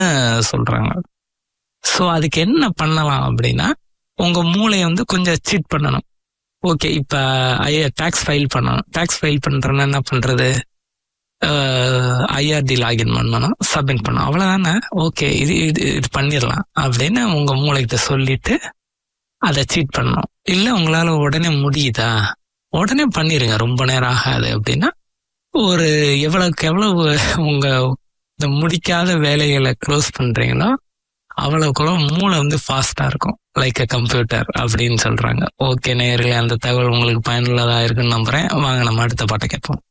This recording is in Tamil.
சொல்றாங்க ஸோ அதுக்கு என்ன பண்ணலாம் அப்படின்னா உங்க மூளையை வந்து கொஞ்சம் சீட் பண்ணணும் ஓகே இப்போ ஐயா டேக்ஸ் ஃபைல் பண்ணணும் டேக்ஸ் ஃபைல் பண்றேன்னா என்ன பண்றது ஐஆர்டி லாகின் பண்ணணும் சப்மிட் பண்ணணும் அவ்வளோதானே ஓகே இது இது இது பண்ணிடலாம் அப்படின்னு உங்க மூளைகிட்ட சொல்லிட்டு அதை சீட் பண்ணணும் இல்லை உங்களால உடனே முடியுதா உடனே பண்ணிருங்க ரொம்ப நேரம் ஆகாது அப்படின்னா ஒரு எவ்வளவுக்கு எவ்வளவு உங்க இந்த முடிக்காத வேலைகளை க்ளோஸ் பண்றீங்களோ அவ்வளவுக்கு மூளை வந்து ஃபாஸ்டா இருக்கும் லைக் அ கம்ப்யூட்டர் அப்படின்னு சொல்றாங்க ஓகே நேரில் அந்த தகவல் உங்களுக்கு பயனுள்ளதா இருக்குன்னு நம்புறேன் வாங்க நம்ம அடுத்த பாட்டை கேட்போம்